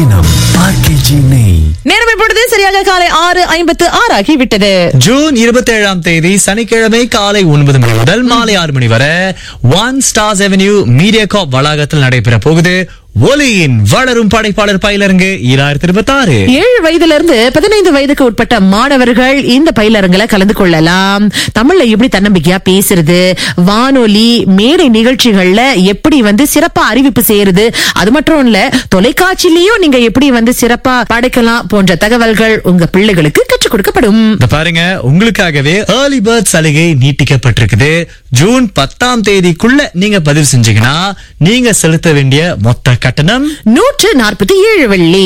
RKG நெய் நேரம் இப்பொழுது சரியாக காலை ஆறு ஐம்பத்து ஆறு ஆகி விட்டது ஜூன் இருபத்தி ஏழாம் தேதி சனிக்கிழமை காலை ஒன்பது மணி முதல் மாலை ஆறு மணி வரை ஒன் ஸ்டார்ஸ் அவென்யூ மீடியா காப் வளாகத்தில் நடைபெற போகுது ஒலியின் வளரும் படைப்பாளர் பயிலரங்கு ஈராயிரத்தி இருபத்தி ஆறு ஏழு வயதுல இருந்து பதினைந்து வயதுக்கு உட்பட்ட மாணவர்கள் இந்த பயிலரங்குல கலந்து கொள்ளலாம் தமிழ்ல எப்படி தன்னம்பிக்கையா பேசுறது வானொலி மேடை நிகழ்ச்சிகள்ல எப்படி வந்து சிறப்பா அறிவிப்பு செய்யறது அது மட்டும் இல்ல தொலைக்காட்சியிலயும் நீங்க எப்படி வந்து சிறப்பா படைக்கலாம் போன்ற தகவல்கள் உங்க பிள்ளைகளுக்கு கற்றுக் கொடுக்கப்படும் இந்த பாருங்க உங்களுக்காகவே ஏர்லி பேர்ட் சலுகை நீட்டிக்கப்பட்டிருக்குது ஜூன் பத்தாம் தேதிக்குள்ள நீங்க பதிவு செஞ்சீங்கன்னா நீங்க செலுத்த வேண்டிய மொத்த கட்டணம் நூற்று நாற்பத்தி ஏழு வெள்ளி